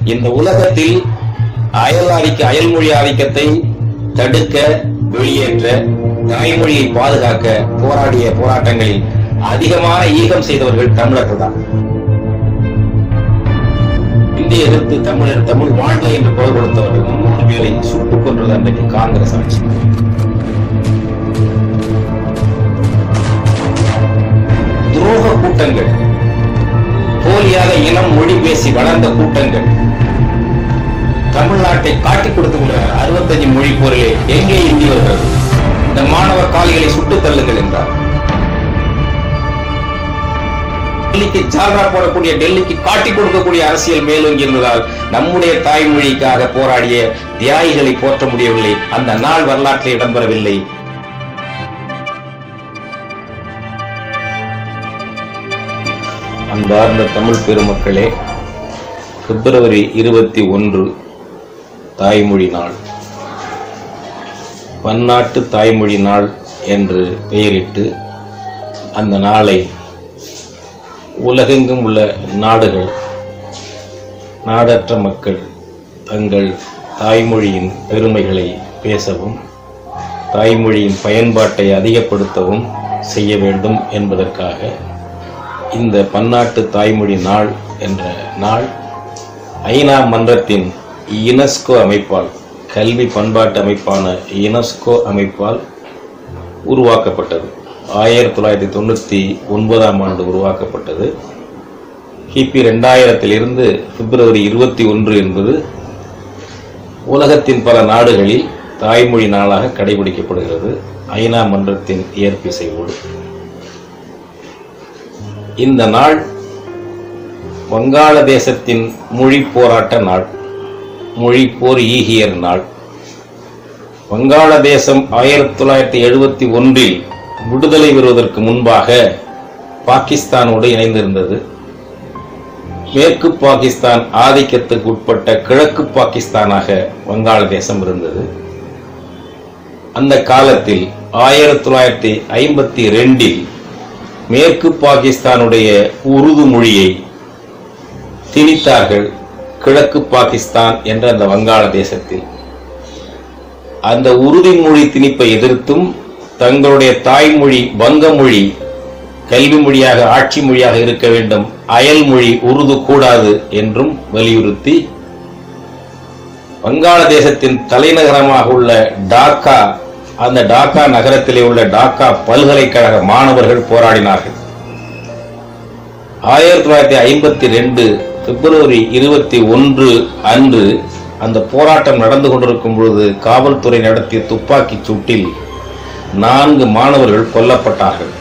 இந்த உலகத்தில் அயல் ஆதிக்க அயல்மொழி ஆதிக்கத்தை தடுக்க வெளியேற்ற தாய்மொழியை பாதுகாக்க போராடிய போராட்டங்களில் அதிகமான ஈகம் செய்தவர்கள் தமிழர்கள் தான் இந்திய எதிர்த்து தமிழர் தமிழ் வாழ்க என்று குரல் கொடுத்தவர்கள் மூன்று பேரை சுட்டுக் கொன்றது அன்றைக்கு காங்கிரஸ் ஆட்சி துரோக கூட்டங்கள் போலியாக இனம் மொழி பேசி வளர்ந்த கூட்டங்கள் தமிழ்நாட்டை காட்டிக் கொடுத்து அறுபத்தஞ்சு மொழி போரிலே எங்கே இந்தி வருகிறது இந்த மாணவர் காலிகளை சுட்டுத் தள்ளுங்கள் என்றார் டெல்லிக்கு ஜால்ரா போடக்கூடிய டெல்லிக்கு காட்டிக் கொடுக்கக்கூடிய அரசியல் மேலோங்கி இருந்ததால் நம்முடைய தாய்மொழிக்காக போராடிய தியாகிகளை போற்ற முடியவில்லை அந்த நாள் வரலாற்றில் இடம்பெறவில்லை அன்பார்ந்த தமிழ் பெருமக்களே பிப்ரவரி இருபத்தி ஒன்று தாய்மொழி நாள் பன்னாட்டு தாய்மொழி நாள் என்று பெயரிட்டு அந்த நாளை உலகெங்கும் உள்ள நாடுகள் நாடற்ற மக்கள் தங்கள் தாய்மொழியின் பெருமைகளை பேசவும் தாய்மொழியின் பயன்பாட்டை அதிகப்படுத்தவும் செய்ய வேண்டும் என்பதற்காக இந்த பன்னாட்டு தாய்மொழி நாள் என்ற நாள் ஐநா மன்றத்தின் யுனெஸ்கோ அமைப்பால் கல்வி பண்பாட்டு அமைப்பான யுனெஸ்கோ அமைப்பால் உருவாக்கப்பட்டது ஆயிரத்தி தொள்ளாயிரத்தி தொண்ணூற்றி ஒன்பதாம் ஆண்டு உருவாக்கப்பட்டது கிபி ரெண்டாயிரத்திலிருந்து பிப்ரவரி இருபத்தி ஒன்று என்பது உலகத்தின் பல நாடுகளில் தாய்மொழி நாளாக கடைபிடிக்கப்படுகிறது ஐநா மன்றத்தின் ஏற்பிசைவோடு இந்த நாள் வங்காளதேசத்தின் மொழி போராட்ட நாள் மொழி போர் ஈகியர் நாள் வங்காளதேசம் ஆயிரத்தி தொள்ளாயிரத்தி எழுபத்தி ஒன்றில் விடுதலை பெறுவதற்கு முன்பாக பாகிஸ்தானோடு இணைந்திருந்தது மேற்கு பாகிஸ்தான் ஆதிக்கத்துக்கு உட்பட்ட கிழக்கு பாகிஸ்தானாக வங்காளதேசம் இருந்தது அந்த காலத்தில் ஆயிரத்தி தொள்ளாயிரத்தி ஐம்பத்தி ரெண்டில் மேற்கு பாகிஸ்தானுடைய உருது மொழியை திணித்தார்கள் கிழக்கு பாகிஸ்தான் என்ற அந்த வங்காளதேசத்தில் அந்த உருது மொழி திணிப்பை எதிர்த்தும் தங்களுடைய தாய்மொழி வங்க மொழி கல்வி மொழியாக ஆட்சி மொழியாக இருக்க வேண்டும் அயல் மொழி உருது கூடாது என்றும் வலியுறுத்தி வங்காளதேசத்தின் தலைநகரமாக உள்ள டாக்கா அந்த டாக்கா நகரத்திலே உள்ள டாக்கா பல்கலைக்கழக மாணவர்கள் போராடினார்கள் ஆயிரத்தி தொள்ளாயிரத்தி ஐம்பத்தி ரெண்டு பிப்ரவரி இருபத்தி ஒன்று அன்று அந்த போராட்டம் நடந்து கொண்டிருக்கும் பொழுது காவல்துறை நடத்திய துப்பாக்கிச் சூட்டில் நான்கு மாணவர்கள் கொல்லப்பட்டார்கள்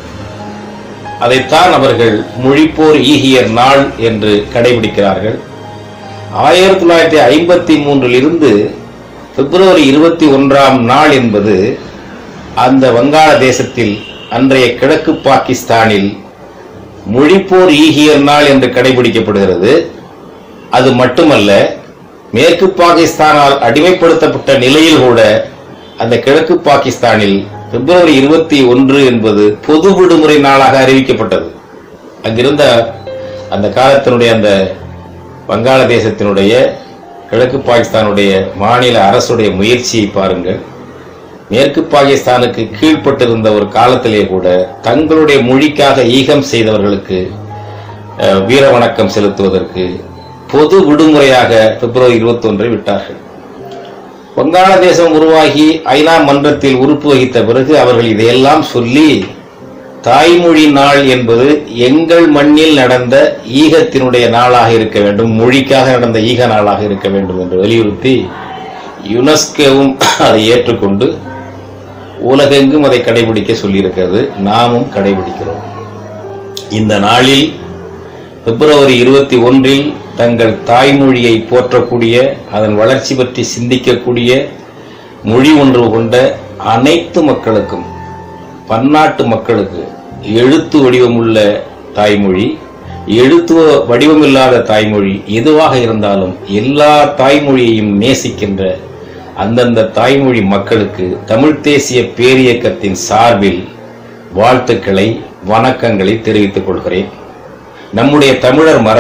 அதைத்தான் அவர்கள் மொழிப்போர் ஈகியர் நாள் என்று கடைபிடிக்கிறார்கள் ஆயிரத்தி தொள்ளாயிரத்தி ஐம்பத்தி மூன்றில் இருந்து பிப்ரவரி இருபத்தி ஒன்றாம் நாள் என்பது அந்த வங்காளதேசத்தில் அன்றைய கிழக்கு பாகிஸ்தானில் மொழிப்போர் ஈகியர் நாள் என்று கடைபிடிக்கப்படுகிறது அது மட்டுமல்ல மேற்கு பாகிஸ்தானால் அடிமைப்படுத்தப்பட்ட நிலையில் கூட அந்த கிழக்கு பாகிஸ்தானில் பிப்ரவரி இருபத்தி ஒன்று என்பது பொது விடுமுறை நாளாக அறிவிக்கப்பட்டது அங்கிருந்த அந்த காலத்தினுடைய அந்த வங்காளதேசத்தினுடைய கிழக்கு பாகிஸ்தானுடைய மாநில அரசுடைய முயற்சியை பாருங்கள் மேற்கு பாகிஸ்தானுக்கு கீழ்ப்பட்டிருந்த ஒரு காலத்திலே கூட தங்களுடைய மொழிக்காக ஈகம் செய்தவர்களுக்கு அஹ், வீர வணக்கம் செலுத்துவதற்கு பொது விடுமுறையாக பிப்ரவரி இருபத்தி ஒன்றை விட்டார்கள் வங்காளதேசம் உருவாகி ஐநா மன்றத்தில் உறுப்பு வகித்த பிறகு அவர்கள் இதையெல்லாம் சொல்லி தாய்மொழி நாள் என்பது எங்கள் மண்ணில் நடந்த ஈகத்தினுடைய நாளாக இருக்க வேண்டும் மொழிக்காக நடந்த ஈக நாளாக இருக்க வேண்டும் என்று வலியுறுத்தி யுனெஸ்கோவும் அதை ஏற்றுக்கொண்டு உலகெங்கும் அதை கடைபிடிக்க சொல்லியிருக்கிறது நாமும் கடைபிடிக்கிறோம் இந்த நாளில் பிப்ரவரி இருபத்தி ஒன்றில் தங்கள் தாய்மொழியை போற்றக்கூடிய அதன் வளர்ச்சி பற்றி சிந்திக்கக்கூடிய மொழி ஒன்று கொண்ட அனைத்து மக்களுக்கும் பன்னாட்டு மக்களுக்கு எழுத்து வடிவமுள்ள தாய்மொழி எழுத்து வடிவமில்லாத தாய்மொழி எதுவாக இருந்தாலும் எல்லா தாய்மொழியையும் நேசிக்கின்ற அந்தந்த தாய்மொழி மக்களுக்கு தமிழ்த் தேசிய பேரியக்கத்தின் சார்பில் வாழ்த்துக்களை வணக்கங்களை தெரிவித்துக் கொள்கிறேன் நம்முடைய தமிழர் மரபில்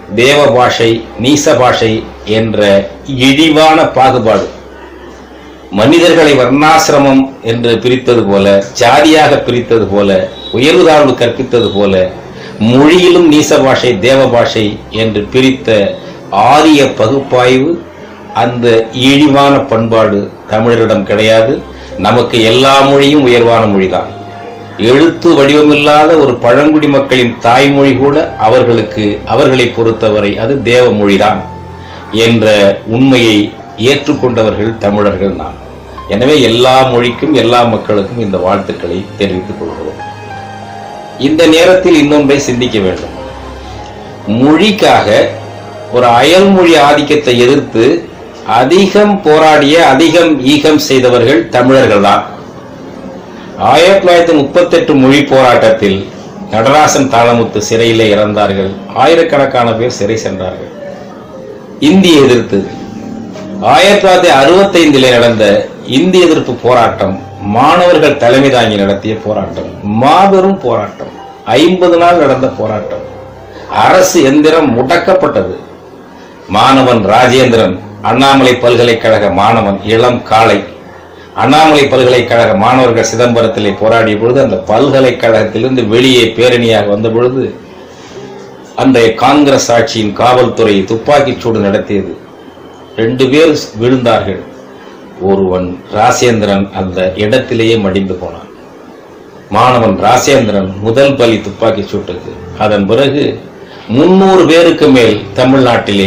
தேவ பாஷை நீச பாஷை என்ற இழிவான பாகுபாடு மனிதர்களை வர்ணாசிரமம் என்று பிரித்தது போல ஜாதியாக பிரித்தது போல உயர்வு தாழ்வு கற்பித்தது போல மொழியிலும் நீச பாஷை தேவ பாஷை என்று பிரித்த ஆரிய பகுப்பாய்வு அந்த இழிவான பண்பாடு தமிழரிடம் கிடையாது நமக்கு எல்லா மொழியும் உயர்வான மொழிதான் எழுத்து வடிவமில்லாத ஒரு பழங்குடி மக்களின் தாய்மொழி கூட அவர்களுக்கு அவர்களை பொறுத்தவரை அது தேவ மொழிதான் என்ற உண்மையை ஏற்றுக்கொண்டவர்கள் தமிழர்கள் நாம் எனவே எல்லா மொழிக்கும் எல்லா மக்களுக்கும் இந்த வாழ்த்துக்களை தெரிவித்துக் கொள்கிறோம் இந்த நேரத்தில் இன்னொன்றை சிந்திக்க வேண்டும் மொழிக்காக ஒரு அயல்மொழி ஆதிக்கத்தை எதிர்த்து அதிகம் போராடிய அதிகம் ஈகம் செய்தவர்கள் தமிழர்கள் தான் ஆயிரத்தி தொள்ளாயிரத்தி முப்பத்தெட்டு மொழி போராட்டத்தில் நடராசன் தாளமுத்து சிறையிலே இறந்தார்கள் ஆயிரக்கணக்கான பேர் சிறை சென்றார்கள் இந்திய எதிர்த்து ஆயிரத்தி தொள்ளாயிரத்தி அறுபத்தைந்திலே நடந்த இந்திய எதிர்ப்பு போராட்டம் மாணவர்கள் தலைமை தாங்கி நடத்திய போராட்டம் மாபெரும் போராட்டம் ஐம்பது நாள் நடந்த போராட்டம் அரசு எந்திரம் முடக்கப்பட்டது மாணவன் ராஜேந்திரன் அண்ணாமலை பல்கலைக்கழக மாணவன் இளம் காளை அண்ணாமலை பல்கலைக்கழக மாணவர்கள் சிதம்பரத்திலே போராடிய பொழுது அந்த பல்கலைக்கழகத்திலிருந்து வெளியே பேரணியாக வந்த பொழுது அந்த காங்கிரஸ் ஆட்சியின் காவல்துறை துப்பாக்கிச் சூடு நடத்தியது ரெண்டு பேர் விழுந்தார்கள் ஒருவன் ராசேந்திரன் அந்த இடத்திலேயே மடிந்து போனான் மாணவன் ராசேந்திரன் முதல் பலி துப்பாக்கிச் சூட்டுக்கு அதன் பிறகு முன்னூறு பேருக்கு மேல் தமிழ்நாட்டிலே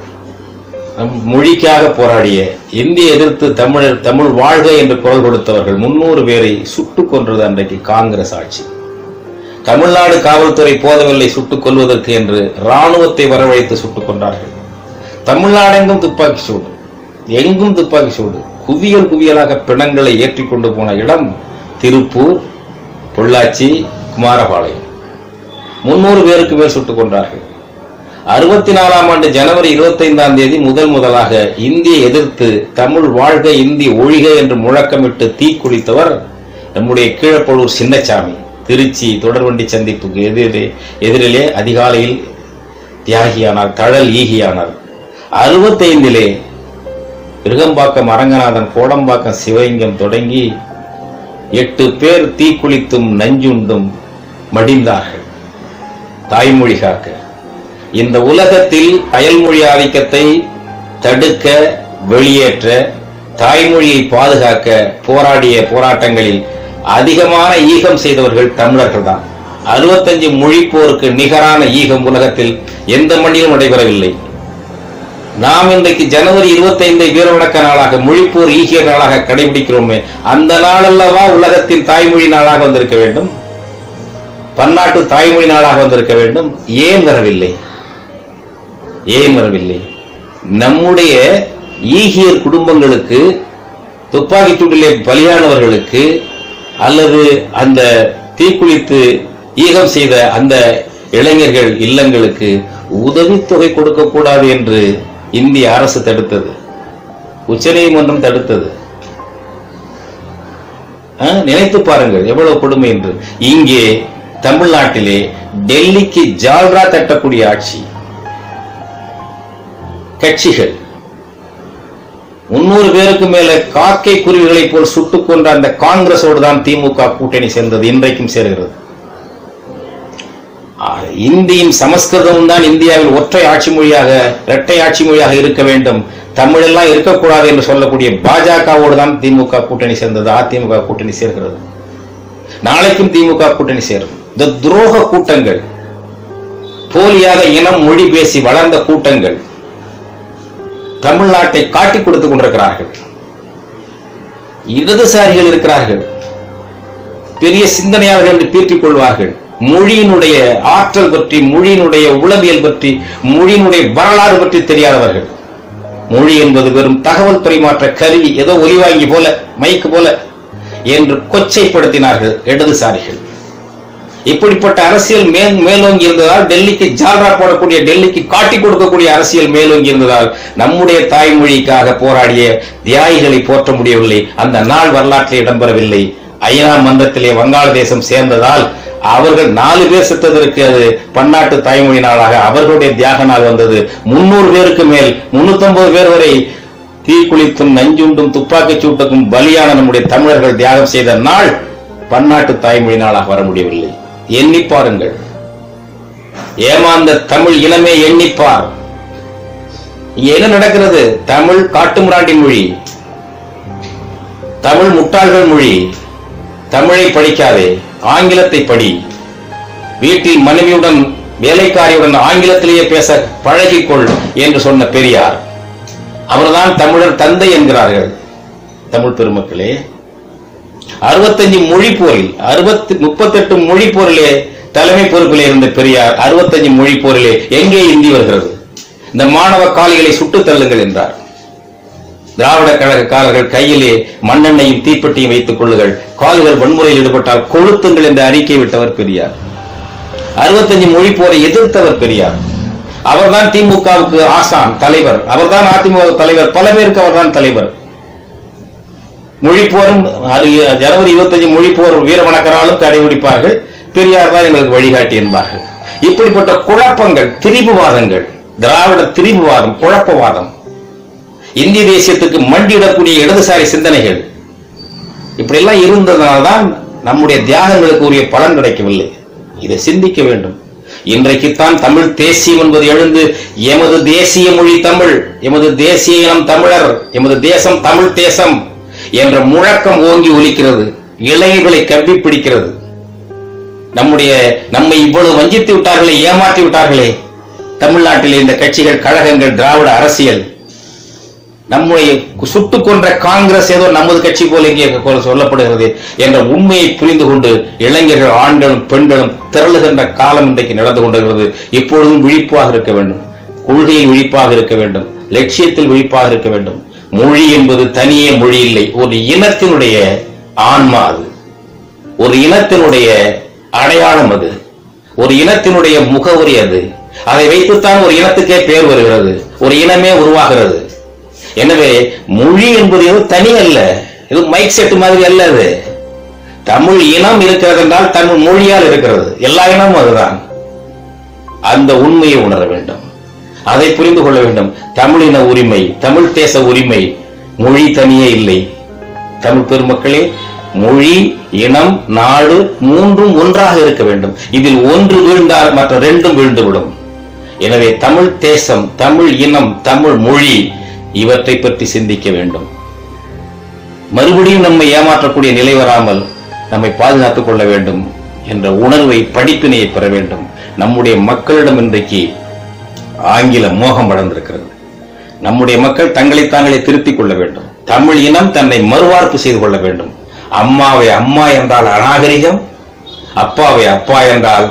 நம் மொழிக்காக போராடிய இந்திய எதிர்த்து தமிழர் தமிழ் வாழ்க என்று குரல் கொடுத்தவர்கள் முன்னூறு பேரை சுட்டுக் கொன்றது அன்றைக்கு காங்கிரஸ் ஆட்சி தமிழ்நாடு காவல்துறை போதவில்லை சுட்டுக் கொல்வதற்கு என்று ராணுவத்தை வரவழைத்து சுட்டுக் கொண்டார்கள் தமிழ்நாடெங்கும் துப்பாக்கி சூடு எங்கும் துப்பாக்கி சூடு குவியல் குவியலாக பிணங்களை ஏற்றிக் கொண்டு போன இடம் திருப்பூர் பொள்ளாச்சி குமாரபாளையம் முன்னூறு பேருக்கு மேல் சுட்டுக் கொண்டார்கள் அறுபத்தி நாலாம் ஆண்டு ஜனவரி இருபத்தைந்தாம் தேதி முதல் முதலாக இந்தியை எதிர்த்து தமிழ் வாழ்க இந்தி ஒழிக என்று முழக்கமிட்டு தீக்குளித்தவர் நம்முடைய கீழப்பழூர் சின்னசாமி திருச்சி தொடர்வண்டி சந்திப்புக்கு எதிரே எதிரிலே அதிகாலையில் தியாகியானார் தழல் ஈகியானார் அறுபத்தைந்திலே விருகம்பாக்கம் அரங்கநாதன் கோடம்பாக்கம் சிவலிங்கம் தொடங்கி எட்டு பேர் தீக்குளித்தும் நஞ்சுண்டும் மடிந்தார்கள் தாய்மொழி காக்க இந்த உலகத்தில் அயல்மொழி ஆதிக்கத்தை தடுக்க வெளியேற்ற தாய்மொழியை பாதுகாக்க போராடிய போராட்டங்களில் அதிகமான ஈகம் செய்தவர்கள் தமிழர்கள் தான் அறுபத்தஞ்சு மொழிப்போருக்கு நிகரான ஈகம் உலகத்தில் எந்த மண்ணிலும் நடைபெறவில்லை நாம் இன்றைக்கு ஜனவரி இருபத்தைந்தை வீரவணக்க நாளாக மொழிப்போர் ஈகிய நாளாக கடைபிடிக்கிறோமே அந்த நாளல்லவா உலகத்தின் தாய்மொழி நாளாக வந்திருக்க வேண்டும் பன்னாட்டு தாய்மொழி நாளாக வந்திருக்க வேண்டும் ஏன் வரவில்லை ஏன் வரவில்லை நம்முடைய ஈகியர் குடும்பங்களுக்கு துப்பாக்கிச் சூட்டிலே பலியானவர்களுக்கு அல்லது அந்த தீக்குளித்து ஈகம் செய்த அந்த இளைஞர்கள் இல்லங்களுக்கு உதவித்தொகை கொடுக்கக்கூடாது என்று இந்திய அரசு தடுத்தது உச்சநீதிமன்றம் தடுத்தது ஆ, நினைத்து பாருங்கள் எவ்வளவு கொடுமை என்று இங்கே தமிழ்நாட்டிலே டெல்லிக்கு ஜால்ரா தட்டக்கூடிய ஆட்சி கட்சிகள் முன்னூறு பேருக்கு மேல காக்கை குருவிகளைப் போல் சுட்டுக் கொன்ற அந்த காங்கிரஸோடு தான் திமுக கூட்டணி சேர்ந்தது இன்றைக்கும் சேர்கிறது ஆ, இந்தியும் சமஸ்கிருதமும் தான் இந்தியாவில் ஒற்றை ஆட்சி மொழியாக இரட்டை ஆட்சி மொழியாக இருக்க வேண்டும் தமிழ் எல்லாம் இருக்கக்கூடாது என்று சொல்லக்கூடிய பாஜகவோடு தான் திமுக கூட்டணி சேர்ந்தது அதிமுக கூட்டணி சேர்கிறது நாளைக்கும் திமுக கூட்டணி சேரும் இந்த துரோக கூட்டங்கள் போலியாக இனம் மொழி பேசி வளர்ந்த கூட்டங்கள் தமிழ்நாட்டை காட்டிக் கொடுத்துக் கொண்டிருக்கிறார்கள் இடதுசாரிகள் இருக்கிறார்கள் பெரிய சிந்தனையாளர்கள் என்று பீற்றிக் கொள்வார்கள் மொழியினுடைய ஆற்றல் பற்றி மொழியினுடைய உளவியல் பற்றி மொழியினுடைய வரலாறு பற்றி தெரியாதவர்கள் மொழி என்பது வெறும் தகவல் பரிமாற்ற கருவி ஏதோ ஒலிவாங்கி போல மைக்கு போல என்று கொச்சைப்படுத்தினார்கள் இடதுசாரிகள் இப்படிப்பட்ட அரசியல் மேல் மேலோங்கி இருந்ததால் டெல்லிக்கு ஜால்ரா போடக்கூடிய டெல்லிக்கு காட்டி கொடுக்கக்கூடிய அரசியல் மேலோங்கி இருந்ததால் நம்முடைய தாய்மொழிக்காக போராடிய தியாகிகளை போற்ற முடியவில்லை அந்த நாள் வரலாற்றில் இடம்பெறவில்லை ஐநா மன்றத்திலே வங்காளதேசம் சேர்ந்ததால் அவர்கள் நாலு பேர் செத்ததற்கு அது பன்னாட்டு தாய்மொழி நாளாக அவர்களுடைய தியாக நாள் வந்தது முன்னூறு பேருக்கு மேல் முன்னூத்தி பேர் வரை தீக்குளித்தும் நஞ்சுண்டும் துப்பாக்கிச் சூட்டுக்கும் பலியான நம்முடைய தமிழர்கள் தியாகம் செய்த நாள் பன்னாட்டு தாய்மொழி நாளாக வர முடியவில்லை எண்ணி பாருங்கள் ஏமாந்த தமிழ் இனமே எண்ணிப்பார் இங்க என்ன நடக்கிறது தமிழ் காட்டுமிராண்டி மொழி தமிழ் முட்டாள்கள் மொழி தமிழை படிக்காதே ஆங்கிலத்தை படி வீட்டில் மனைவியுடன் வேலைக்காரியுடன் ஆங்கிலத்திலேயே பேச பழகிக்கொள் என்று சொன்ன பெரியார் அவர்தான் தமிழர் தந்தை என்கிறார்கள் தமிழ் பெருமக்களே அறுபத்தஞ்சு மொழி போரில் அறுபத்தி முப்பத்தெட்டு மொழி போரிலே தலைமை பொறுப்பில் இருந்த பெரியார் அறுபத்தஞ்சு மொழி போரிலே எங்கே இந்தி வருகிறது இந்த மாணவ காலிகளை சுட்டுத் தள்ளுங்கள் என்றார் திராவிட கழகக்காரர்கள் கையிலே மண்ணெண்ணையும் தீப்பெட்டியும் வைத்துக் கொள்ளுங்கள் கால்கள் வன்முறையில் ஈடுபட்டால் கொளுத்துங்கள் என்ற அறிக்கை விட்டவர் பெரியார் அறுபத்தஞ்சு மொழி போரை எதிர்த்தவர் பெரியார் அவர்தான் திமுகவுக்கு ஆசான் தலைவர் அவர்தான் அதிமுக தலைவர் பல பேருக்கு அவர்தான் தலைவர் மொழிப்போரும் அது ஜனவரி இருபத்தஞ்சு மொழிப்போர் வீரவணக்கராலும் கடைபிடிப்பார்கள் பெரியார் தான் எங்களுக்கு வழிகாட்டி என்பார்கள் இப்படிப்பட்ட குழப்பங்கள் திரிபுவாதங்கள் திராவிட திரிபுவாதம் குழப்பவாதம் இந்திய தேசியத்துக்கு மண்டியிடக்கூடிய இடதுசாரி சிந்தனைகள் இப்படியெல்லாம் இருந்ததனால்தான் நம்முடைய தியாகங்களுக்கு உரிய பலன் கிடைக்கவில்லை இதை சிந்திக்க வேண்டும் இன்றைக்குத்தான் தமிழ் தேசியம் என்பது எழுந்து எமது தேசிய மொழி தமிழ் எமது தேசிய இனம் தமிழர் எமது தேசம் தமிழ் தேசம் என்ற முழக்கம் ஓங்கி ஒலிக்கிறது இளைஞர்களை கவ்வி பிடிக்கிறது நம்முடைய நம்மை இவ்வளவு வஞ்சித்து விட்டார்களே ஏமாற்றி விட்டார்களே தமிழ்நாட்டில் இந்த கட்சிகள் கழகங்கள் திராவிட அரசியல் நம்மை சுட்டுக் கொன்ற காங்கிரஸ் ஏதோ நமது கட்சி போல இங்கே கொ- சொல்லப்படுகிறது என்ற உண்மையை புரிந்து கொண்டு இளைஞர்கள் ஆண்களும் பெண்களும் திரளுகின்ற காலம் இன்றைக்கு நடந்து கொண்டிருக்கிறது இப்பொழுதும் விழிப்பாக இருக்க வேண்டும் கொள்கையில் விழிப்பாக இருக்க வேண்டும் லட்சியத்தில் விழிப்பாக இருக்க வேண்டும் மொழி என்பது தனியே மொழி இல்லை ஒரு இனத்தினுடைய ஆன்மா அது ஒரு இனத்தினுடைய அடையாளம் அது ஒரு இனத்தினுடைய முகவரி அது அதை வைத்துத்தான் ஒரு இனத்துக்கே பேர் வருகிறது ஒரு இனமே உருவாகிறது எனவே மொழி என்பது எதுவும் தனி அல்ல இது மைக் செட் மாதிரி அல்ல அது தமிழ் இனம் இருக்கிறது என்றால் தமிழ் மொழியால் இருக்கிறது எல்லா இனமும் அதுதான் அந்த உண்மையை உணர வேண்டும் அதை புரிந்து கொள்ள வேண்டும் தமிழின உரிமை தமிழ் தேச உரிமை மொழி தனியே இல்லை தமிழ் பெருமக்களே மொழி இனம் நாடு மூன்றும் ஒன்றாக இருக்க வேண்டும் இதில் ஒன்று வீழ்ந்தால் மற்ற ரெண்டும் வீழ்ந்துவிடும் எனவே தமிழ் தேசம் தமிழ் இனம் தமிழ் மொழி இவற்றை பற்றி சிந்திக்க வேண்டும் மறுபடியும் நம்மை ஏமாற்றக்கூடிய நிலை வராமல் நம்மை பாதுகாத்துக் கொள்ள வேண்டும் என்ற உணர்வை படிப்பினையை பெற வேண்டும் நம்முடைய மக்களிடம் இன்றைக்கு ஆங்கில மோகம் வளர்ந்திருக்கிறது நம்முடைய மக்கள் தங்களை தாங்களே திருத்திக் கொள்ள வேண்டும் தமிழ் இனம் தன்னை மறுவார்ப்பு செய்து கொள்ள வேண்டும் அம்மாவை அம்மா என்றால் அநாகரிகம் அப்பாவை அப்பா என்றால்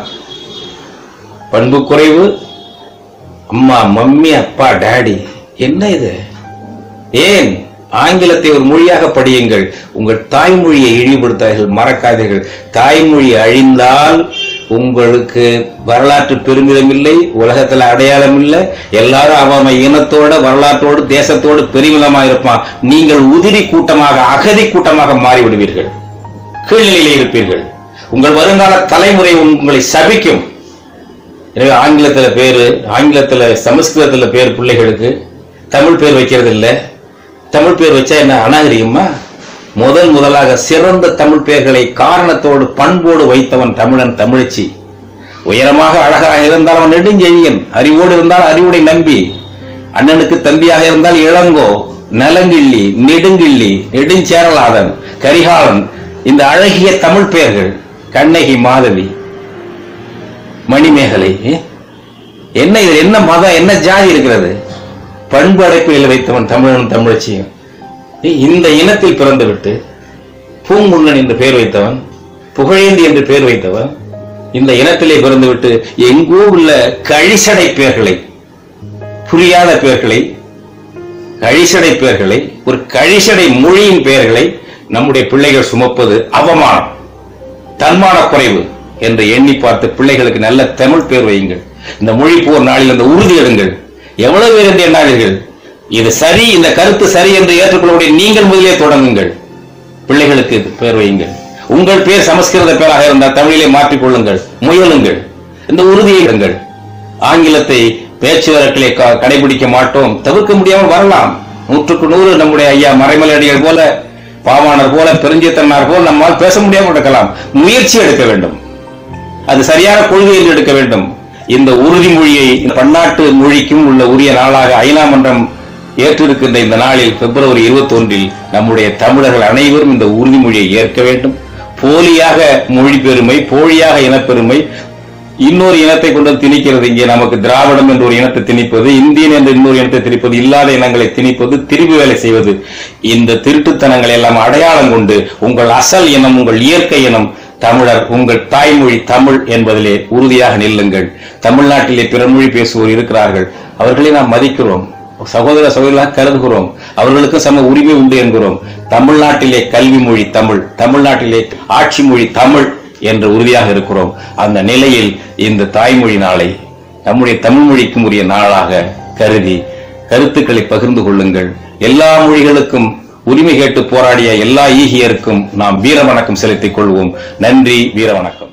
பண்பு குறைவு அம்மா மம்மி அப்பா டாடி என்ன இது ஏன் ஆங்கிலத்தை ஒரு மொழியாக படியுங்கள் உங்கள் தாய்மொழியை இழிவுபடுத்தாதீர்கள் மறக்காதீர்கள் தாய்மொழி அழிந்தால் உங்களுக்கு வரலாற்று பெருமிதம் இல்லை உலகத்துல அடையாளம் இல்லை எல்லாரும் அவன் இனத்தோட வரலாற்றோடு தேசத்தோடு பெருமிதமா இருப்பான் நீங்கள் உதிரி கூட்டமாக அகதி கூட்டமாக மாறிவிடுவீர்கள் கீழ்நிலையிலே இருப்பீர்கள் உங்கள் வருங்கால தலைமுறை உங்களை சபிக்கும் எனவே ஆங்கிலத்துல பேரு ஆங்கிலத்துல சமஸ்கிருதத்துல பேர் பிள்ளைகளுக்கு தமிழ் பேர் வைக்கிறது இல்ல தமிழ் பேர் வச்சா என்ன அநாகரிகமா முதல் முதலாக சிறந்த தமிழ் பெயர்களை காரணத்தோடு பண்போடு வைத்தவன் தமிழன் தமிழச்சி உயரமாக அழகாக இருந்தால் அவன் நெடுஞ்செழியன் அறிவோடு இருந்தால் அறிவுடை நம்பி அண்ணனுக்கு தம்பியாக இருந்தால் இளங்கோ நலங்கிள்ளி நெடுங்கிள்ளி நெடுஞ்சேரலாதன் கரிகாலன் இந்த அழகிய தமிழ் பெயர்கள் கண்ணகி மாதவி மணிமேகலை ஏ? என்ன இது என்ன மதம் என்ன ஜாதி இருக்கிறது பண்பு அடைப்பில் வைத்தவன் தமிழனும் தமிழச்சியும் ஏ, இந்த இனத்தில் பிறந்து விட்டு பூங்குன்னன் என்று பெயர் வைத்தவன் புகழேந்தி என்று பெயர் வைத்தவன் இந்த இனத்திலே பிறந்து விட்டு எங்கோ உள்ள கழிசடை பெயர்களை புரியாத பெயர்களை கழிசடை பெயர்களை ஒரு கழிசடை மொழியின் பெயர்களை நம்முடைய பிள்ளைகள் சுமப்பது அவமானம் தன்மான குறைவு என்று எண்ணி பார்த்து பிள்ளைகளுக்கு நல்ல தமிழ் பேர் வையுங்கள் இந்த மொழி போர் நாளில் அந்த உறுதி எடுங்கள் எவ்வளவு பேர் என்று எண்ணாதீர்கள் இது சரி இந்த கருத்து சரி என்று ஏற்றுக்கொள்ளக்கூடிய நீங்கள் முதலே தொடங்குங்கள் பிள்ளைகளுக்கு இது பேர் வையுங்கள் உங்கள் பேர் சமஸ்கிருத பேராக இருந்தால் தமிழிலே மாற்றிக் கொள்ளுங்கள் முயலுங்கள் இந்த உறுதியை எடுங்கள் ஆங்கிலத்தை பேச்சு வழக்கிலே க- கடைபிடிக்க மாட்டோம் தவிர்க்க முடியாமல் வரலாம் நூற்றுக்கு நூறு நம்முடைய ஐயா மறைமலடிகள் போல பாவாணர் போல பெருஞ்சித்தனார் போல நம்மால் பேச முடியாமல் இருக்கலாம் முயற்சி எடுக்க வேண்டும் அது சரியான கொள்கையில் எடுக்க வேண்டும் இந்த உறுதிமொழியை இந்த பன்னாட்டு மொழிக்கும் உள்ள உரிய நாளாக ஐநா மன்றம் ஏற்றிருக்கின்ற இந்த நாளில் பிப்ரவரி இருபத்தி ஒன்றில் நம்முடைய தமிழர்கள் அனைவரும் இந்த உறுதிமொழியை ஏற்க வேண்டும் போலியாக மொழி பெருமை போலியாக இனப்பெருமை இன்னொரு இனத்தை கொண்டு வந்து திணிக்கிறது இங்கே நமக்கு திராவிடம் என்ற ஒரு இனத்தை திணிப்பது இந்தியன் என்ற இன்னொரு இனத்தை திணிப்பது இல்லாத இனங்களை திணிப்பது திரும்பி வேலை செய்வது இந்த திருட்டுத்தனங்களை எல்லாம் அடையாளம் கொண்டு உங்கள் அசல் இனம் உங்கள் இயற்கை இனம் தமிழர் உங்கள் தாய்மொழி தமிழ் என்பதிலே உறுதியாக நில்லுங்கள் தமிழ்நாட்டிலே பிற மொழி பேசுவோர் இருக்கிறார்கள் அவர்களை நாம் மதிக்கிறோம் சகோதர சகோதரர்களாக கருதுகிறோம் அவர்களுக்கு சம உரிமை உண்டு என்கிறோம் தமிழ்நாட்டிலே கல்வி மொழி தமிழ் தமிழ்நாட்டிலே ஆட்சி மொழி தமிழ் என்று உறுதியாக இருக்கிறோம் அந்த நிலையில் இந்த தாய்மொழி நாளை நம்முடைய தமிழ் மொழிக்கும் உரிய நாளாக கருதி கருத்துக்களை பகிர்ந்து கொள்ளுங்கள் எல்லா மொழிகளுக்கும் உரிமை கேட்டு போராடிய எல்லா ஈகியருக்கும் நாம் வீர வணக்கம் செலுத்திக் கொள்வோம் நன்றி வீர வணக்கம்